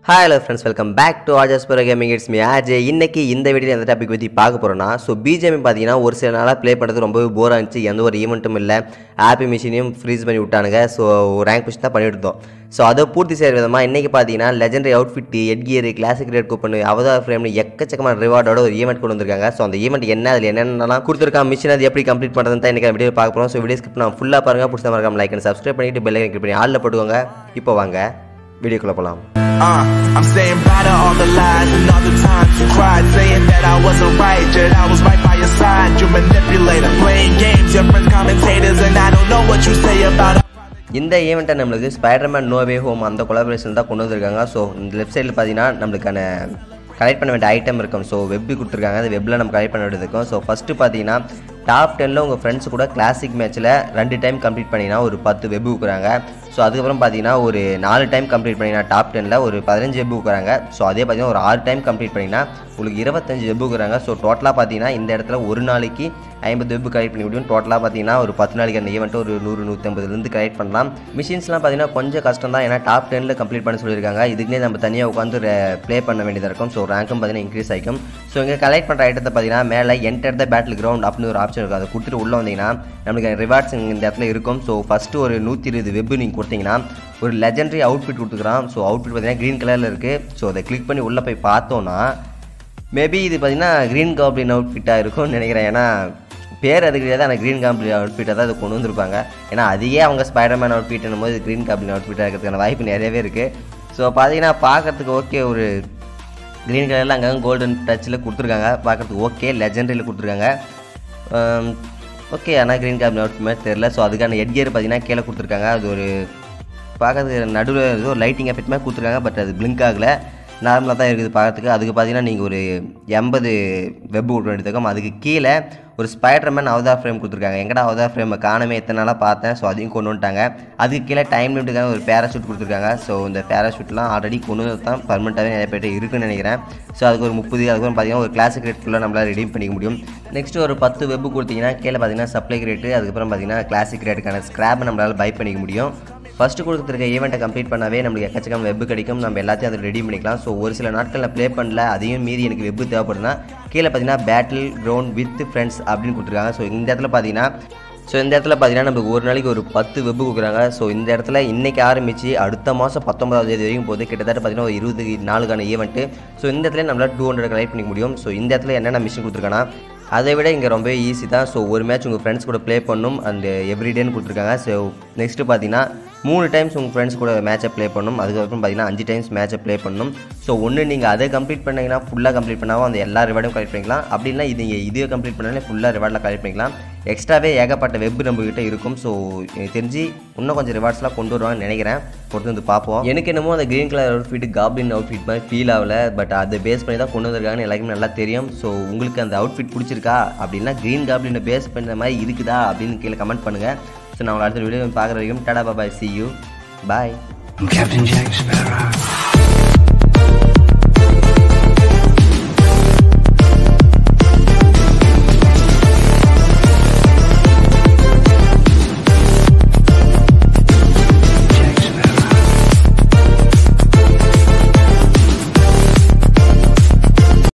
Hi hello friends welcome back to ஆஜஸ் பர gaming it's me ஆஜே இன்னைக்கு இந்த வீடியோ எந்த டாபிக் பற்றி பார்க்க போகிறோன்னா ஸோ பிஜேபி பார்த்தீங்கன்னா ஒரு சில நாளாக ப்ளே பண்ணுறது ரொம்பவே போராக இருந்துச்சு எந்த ஒரு ஈவெண்ட்டும் இல்லை ஆப்பி மிஷினையும் ஃப்ரீஸ் பண்ணி விட்டானுங்க ஸோ ரேங்க் புஷ் தான் பண்ணிட்டு இருந்தோம் ஸோ அதை பூர்த்தி செய்கிற விதமாக இன்றைக்கி பார்த்தீங்கன்னா legendary outfit head gear classic rate coupon avatar ஃப்ரேம்னு எக்கச்சக்கமான ரிவார்டோட ஒரு ஈவெண்ட் கொண்டு வந்திருக்காங்க ஸோ அந்த ஈவெண்ட் என்ன அதில் என்னென்னலாம் கொடுத்துருக்காங்க மிஷின் அது எப்படி கம்ப்ளீட் பண்ணுறது தான் இன்றைக்கி வீடியோ பார்க்க போகிறோம் ஸோ வீடியோ ஸ்கிப் நான் ஃபுல்லாக பாருங்கள் பிடிச்ச மறக்காம லைக் அண்ட் சப்ஸ்கிரைப் பண்ணிட்டு பெல் கிளிக் பண்ணி ஆளில் போட்டுக்கோங்க இப்போ வாங்க வீடியோக்குள்ளே போகலாம் Uh, I'm saying bye to all the lies and all the times you cried, saying that I wasn't right, yet I was right by your side. You manipulator, playing games, your friends commentators, and I don't know what you say about. இந்த ஈவெண்ட்டை நம்மளுக்கு Spiderman no way home அந்த collaboration தான் கொண்டு வந்திருக்காங்க so இந்த left சைடில் பார்த்தீங்கன்னா நம்மளுக்கான கலெக்ட் பண்ண வேண்டிய ஐட்டம் இருக்கும் ஸோ வெப் கொடுத்துருக்காங்க அந்த வெப்பில் நம்ம கலெக்ட் பண்ண வேண்டியது இருக்கும் ஸோ ஃபஸ்ட்டு பார்த்தீங்கன்னா டாப் டெனில் உங்கள் ஃப்ரெண்ட்ஸ் கூட கிளாசிக் மேட்ச்சில் ரெண்டு டைம் கம்ப்ளீட் பண்ணிங்கன்னா ஒரு பத்து வெப் கொடுக்குறாங்க ஸோ அதுக்கப்புறம் பார்த்தீங்கன்னா ஒரு நாலு டைம் கம்ப்ளீட் பண்ணிங்கன்னா டாப் டெனில் ஒரு பதினஞ்சு வெப் கொடுக்குறாங்க ஸோ அதே பார்த்தீங்கன்னா ஒரு ஆறு டைம் கம்ப்ளீட் பண்ணிங்கன்னா உங்களுக்கு இருபத்தஞ்சு வெப் கொடுக்குறாங்க ஸோ டோட்டலாக பார்த்தீங்கன்னா இந்த இடத்துல ஒரு நாளைக்கு ஐம்பது வெப் கலெக்ட் பண்ணி முடியும் டோட்டலாக பார்த்தீங்கன்னா ஒரு பத்து நாளைக்கு அந்த ஈவெண்ட்டு ஒரு நூறு நூற்றம்பதுலேருந்து கலெக்ட் பண்ணலாம் மிஷின்ஸ்லாம் பார்த்தீங்கன்னா கொஞ்சம் கஷ்டம் தான் ஏன்னா டாப் டெனில் கம்ப்ளீட் பண்ண சொல்லியிருக்காங்க இதுக்குனே நம்ம தனியாக உட்காந்து ப்ளே பண்ண வேண்டியதாக இருக்கும் ஸோ ரேங்க்கும் பார்த்தீங்கன்னா இன்க்ரீஸ் ஆகிக்கும் ஸோ இங்கே கலெக்ட் பண்ணுற ஐட்டத்தை பார்த்தீங்கன்னா மேலே என்டர் த பேட்டில் கிரவுண்ட் அப்படின்னு ஒரு ஆப்ஷன் இருக்கும் அதை கொடுத்துட்டு உள்ளே வந்தீங்கன்னா நம்மளுக்கு ரிவார்ட்ஸ் இந்த இடத்துல இருக்கும் ஸோ ஃபஸ்ட்டு ஒரு நூற்றி இருபது வெப் நீங்கள் கொடுத்தீங்கன்னா ஒரு லெஜெண்டரி அவுட்ஃபிட் கொடுத்துக்கிறான் ஸோ அவுட்ஃபிட் பார்த்தீங்கன்னா க்ரீன் கலரில் இருக்குது ஸோ அதை கிளிக் பண்ணி உள்ளே போய் பார்த்தோன்னா மேபி இது பார்த்தீங்கன்னா க்ரீன் காப்ளின் அவுட்ஃபிட்டாக இருக்கும்னு நினைக்கிறேன் ஏன்னா பேர் அது கிடையாது ஆனால் க்ரீன் காப்ளின் அவுட்ஃபிட்டை தான் அது கொண்டு வந்திருப்பாங்க ஏன்னா அதையே அவங்க ஸ்பைடர்மேன் அவுட்ஃபிட்னும் போது க்ரீன் காப்ளின் அவுட்ஃபிட்டாக இருக்கிறதுக்கான வாய்ப்பு நிறையவே இருக்குது ஸோ பார்த்தீங்கன்னா பார்க்கறதுக்கு ஓகே ஒரு க்ரீன் கலரில் அங்கே கோல்டன் டச்சில் கொடுத்துருக்காங்க பார்க்கறதுக்கு ஓகே லெஜெண்டரியில் கொடுத்துருக்காங்க ஓகே ஆனால் க்ரீன் காப்ளின் அவுட்ஃபிட் மாதிரி தெரில ஸோ அதுக்கான ஹெட்கியர் பார்த்தீங்கன்னா கீழே கொடுத்துருக்காங்க அது ஒரு பார்க்கறதுக்கு நடுவில் ஏதோ லைட்டிங் எஃபெக்ட் மாதிரி கொடுத்துருக்காங்க பட் அது பிளிங்க் ஆகலை நார்மலாக தான் இருக்குது பார்க்கறதுக்கு அதுக்கு பார்த்தீங்கன்னா நீங்கள் ஒரு எண்பது வெப் விட்டு எடுத்துக்கோம் அதுக்கு கீழே ஒரு ஸ்பைடர்மேன் அவதார் ஃப்ரேம் கொடுத்துருக்காங்க எங்கடா அவதார் ஃப்ரேமை காணமே எத்தனை நாளாக பார்த்தேன் ஸோ அதையும் கொண்டு வந்துட்டாங்க அதுக்கு கீழே டைம் லிமிட்டுக்கான ஒரு பேராஷூட் கொடுத்துருக்காங்க ஸோ இந்த பேராஷூட்லாம் ஆல்ரெடி கொண்டு வந்து தான் பர்மனெண்ட்டாகவே நிறைய பேர்ட்ட இருக்குன்னு நினைக்கிறேன் ஸோ அதுக்கு ஒரு முப்பது அதுக்கப்புறம் பார்த்தீங்கன்னா ஒரு கிளாசிக் ரேட்டுக்குள்ளே நம்மளால் ரெடீம் பண்ணிக்க முடியும் நெக்ஸ்ட் ஒரு பத்து வெப் கொடுத்தீங்கன்னா கீழே பார்த்தீங்கன்னா சப்ளை ரேட்டு அதுக்கப்புறம் பார்த்தீங்கன்னா கிளாசிக் ரேட்டுக்கான ஸ்க்ராப் நம்மளால் பை பண்ணிக்க முடியும் ஃபஸ்ட்டு கொடுத்துருக்க ஈவெண்ட்டை கம்ப்ளீட் பண்ணாவே நம்மளுக்கு எக்கச்சக்கம் வெப் கிடைக்கும் நம்ம எல்லாத்தையும் அதை ரெடி பண்ணிக்கலாம் ஸோ ஒரு சில நாட்கள் நான் ப்ளே பண்ணல அதையும் மீறி எனக்கு வெப் தேவைப்படுதுன்னா கீழே பார்த்தீங்கன்னா பேட்டில் கிரவுண்ட் வித் ஃப்ரெண்ட்ஸ் அப்படின்னு கொடுத்துருக்காங்க ஸோ இந்த இடத்துல பார்த்தீங்கன்னா ஸோ இந்த இடத்துல பார்த்தீங்கன்னா நமக்கு ஒரு நாளைக்கு ஒரு பத்து வெப் கொடுக்குறாங்க ஸோ இந்த இடத்துல இன்றைக்கி ஆரம்பித்து அடுத்த மாதம் பத்தொன்பதாவது தேதி வரைக்கும் போது கிட்டத்தட்ட பார்த்தீங்கன்னா ஒரு இருபது நாளுக்கான ஈவெண்ட்டு ஸோ இந்த இடத்துல நம்மளால் டூ ஹண்ட்ரட் கலெக்ட் பண்ணிக்க முடியும் ஸோ இந்த இடத்துல என்னென்ன மிஷின் கொடுத்துருக்காங்கன்னா அதை விட இங்கே ரொம்ப ஈஸி தான் ஸோ ஒரு மேட்ச் உங்கள் ஃப்ரெண்ட்ஸ் கூட ப்ளே பண்ணும் அண்ட் எவ்ரிடேன்னு கொடுத்துருக்காங்க ஸோ நெக்ஸ்ட்டு பார்த்தீங்கன்னா மூணு டைம்ஸ் உங்கள் ஃப்ரெண்ட்ஸ் கூட மேட்சை ப்ளே பண்ணணும் அதுக்கப்புறம் பார்த்தீங்கன்னா அஞ்சு டைம்ஸ் மேட்சை ப்ளே பண்ணணும் ஸோ ஒன்று நீங்கள் அதை கம்ப்ளீட் பண்ணிங்கன்னா ஃபுல்லாக கம்ப்ளீட் பண்ணாலும் அந்த எல்லா ரிவார்டும் கலெக்ட் பண்ணிக்கலாம் அப்படின்னா இது நீங்கள் இதே கம்ப்ளீட் பண்ணாலே ஃபுல்லாக ரிவார்டில் கலெக்ட் பண்ணிக்கலாம் எக்ஸ்ட்ராவே ஏகப்பட்ட வெப் நம்மக்கிட்ட இருக்கும் ஸோ எனக்கு தெரிஞ்சு இன்னும் கொஞ்சம் ரிவார்ட்ஸ்லாம் கொண்டு வருவாங்கன்னு நினைக்கிறேன் பொறுத்து வந்து பார்ப்போம் எனக்கு என்னமோ அந்த green colour outfit goblin outfit மாதிரி ஃபீல் ஆகல பட் அதை பேஸ் பண்ணி தான் கொண்டு வந்திருக்காங்கன்னு எல்லாருக்குமே நல்லா தெரியும் ஸோ உங்களுக்கு அந்த அவுட்ஃபிட் பிடிச்சிருக்கா அப்படின்னா க்ரீன் காப்ளினை பேஸ் பண்ணுற மாதிரி இருக்குதா அப்படின்னு கீழே கமெண்ட் பண்ணுங்கள் ஸோ நான் உங்களை அடுத்த வீடியோ பார்க்குற வரைக்கும் டாடா bye bye see you bye I'm Captain Jack Sparrow.